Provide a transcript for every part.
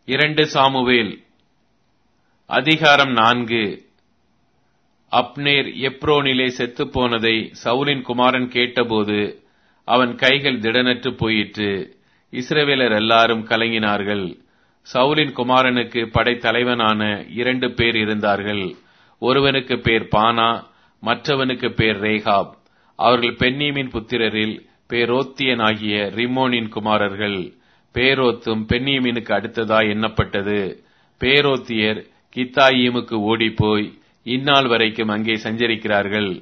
இரண்டு சாமுவேல் அதிகாரம் நான்கு அப்னேர் எப்ரோனிலே செத்துப் போனதை சவுலின் குமாரன் கேட்டபோது அவன் கைகள் திடனற்று போயிற்று இஸ்ரவேலர் எல்லாரும் கலங்கினார்கள் சவுலின் குமாரனுக்கு படைத்தலைவனான இரண்டு பேர் இருந்தார்கள் ஒருவனுக்கு பேர் பானா மற்றவனுக்கு பேர் ரேகாப் அவர்கள் பென்னீமின் புத்திரரில் பேரோத்தியனாகிய ரிமோனின் குமாரர்கள் பேரோத்தும் பென்னீமினுக்கு அடுத்ததாய் எண்ணப்பட்டது பேரோத்தியர் கித்தாயீமுக்கு ஓடிப்போய் இந்நாள் வரைக்கும் அங்கே சஞ்சரிக்கிறார்கள்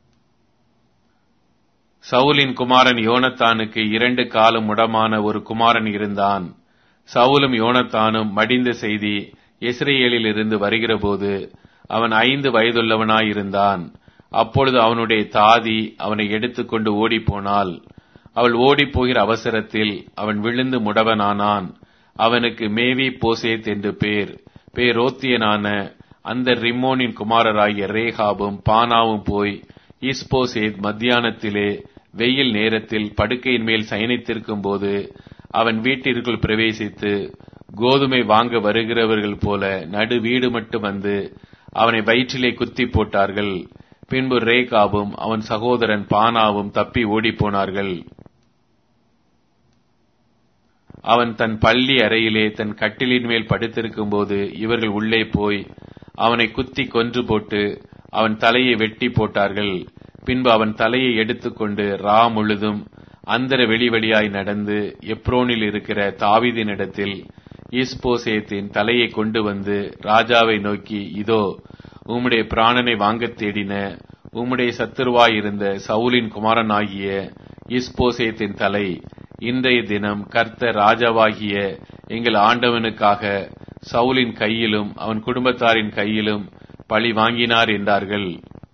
சவுலின் குமாரன் யோனத்தானுக்கு இரண்டு காலம் முடமான ஒரு குமாரன் இருந்தான் சவுலும் யோனத்தானும் மடிந்த செய்தி இஸ்ரேலில் இருந்து வருகிறபோது அவன் ஐந்து வயதுள்ளவனாயிருந்தான் அப்பொழுது அவனுடைய தாதி அவனை எடுத்துக்கொண்டு ஓடிப்போனாள் அவள் ஓடிப்போகிற அவசரத்தில் அவன் விழுந்து முடவனானான் அவனுக்கு மேவி போசேத் என்று பேர் பேரோத்தியனான அந்த ரிம்மோனின் குமாரராகிய ரேகாபும் பானாவும் போய் இஸ்போசேத் மத்தியானத்திலே வெயில் நேரத்தில் படுக்கையின் மேல் சயனித்திருக்கும் போது அவன் வீட்டிற்குள் பிரவேசித்து கோதுமை வாங்க வருகிறவர்கள் போல நடு வீடு மட்டும் வந்து அவனை வயிற்றிலே குத்தி போட்டார்கள் பின்பு ரேகாவும் அவன் சகோதரன் பானாவும் தப்பி ஓடிப்போனார்கள் அவன் தன் பள்ளி அறையிலே தன் கட்டிலின் மேல் படுத்திருக்கும் போது இவர்கள் உள்ளே போய் அவனை குத்தி கொன்று போட்டு அவன் தலையை வெட்டி போட்டார்கள் பின்பு அவன் தலையை எடுத்துக்கொண்டு ரா முழுதும் அந்தர வெளி வழியாய் நடந்து எப்ரோனில் இருக்கிற தாவிதினிடத்தில் ஈஸ்போசேத்தின் தலையை கொண்டு வந்து ராஜாவை நோக்கி இதோ உம்முடைய பிராணனை வாங்கத் தேடின உம்முடைய சத்துருவாயிருந்த சவுலின் குமாரனாகிய இஸ்போசேத்தின் தலை இன்றைய தினம் கர்த்த ராஜாவாகிய எங்கள் ஆண்டவனுக்காக சவுலின் கையிலும் அவன் குடும்பத்தாரின் கையிலும் பழி வாங்கினார் என்றார்கள்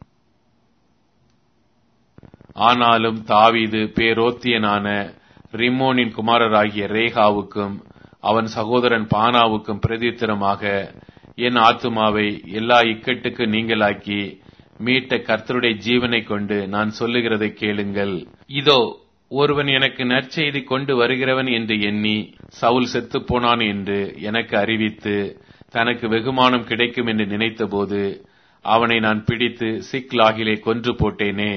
ஆனாலும் தாவீது பேரோத்தியனான ரிம்மோனின் குமாரராகிய ரேகாவுக்கும் அவன் சகோதரன் பானாவுக்கும் பிரதித்திரமாக என் ஆத்துமாவை எல்லா இக்கட்டுக்கு நீங்களாக்கி மீட்ட கர்த்தருடைய ஜீவனை கொண்டு நான் சொல்லுகிறதை கேளுங்கள் இதோ ஒருவன் எனக்கு நற்செய்தி கொண்டு வருகிறவன் என்று எண்ணி சவுல் செத்துப் போனான் என்று எனக்கு அறிவித்து தனக்கு வெகுமானம் கிடைக்கும் என்று நினைத்தபோது அவனை நான் பிடித்து சிக்லாகிலே கொன்று போட்டேனே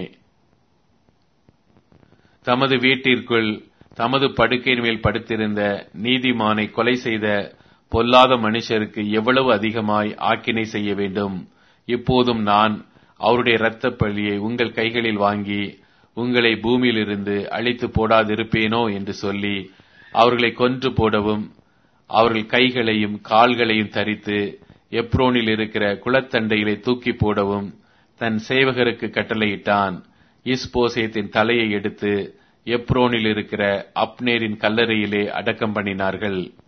தமது வீட்டிற்குள் தமது படுக்கையின் மேல் படுத்திருந்த நீதிமானை கொலை செய்த பொல்லாத மனுஷருக்கு எவ்வளவு அதிகமாய் ஆக்கினை செய்ய வேண்டும் இப்போதும் நான் அவருடைய இரத்தப் பழியை உங்கள் கைகளில் வாங்கி உங்களை பூமியிலிருந்து அழித்து போடாதிருப்பேனோ என்று சொல்லி அவர்களை கொன்று போடவும் அவர்கள் கைகளையும் கால்களையும் தரித்து எப்ரோனில் இருக்கிற குளத்தண்டையிலே தூக்கி போடவும் தன் சேவகருக்கு கட்டளையிட்டான் இஸ்போசேத்தின் தலையை எடுத்து எப்ரோனில் இருக்கிற அப்னேரின் கல்லறையிலே அடக்கம் பண்ணினார்கள்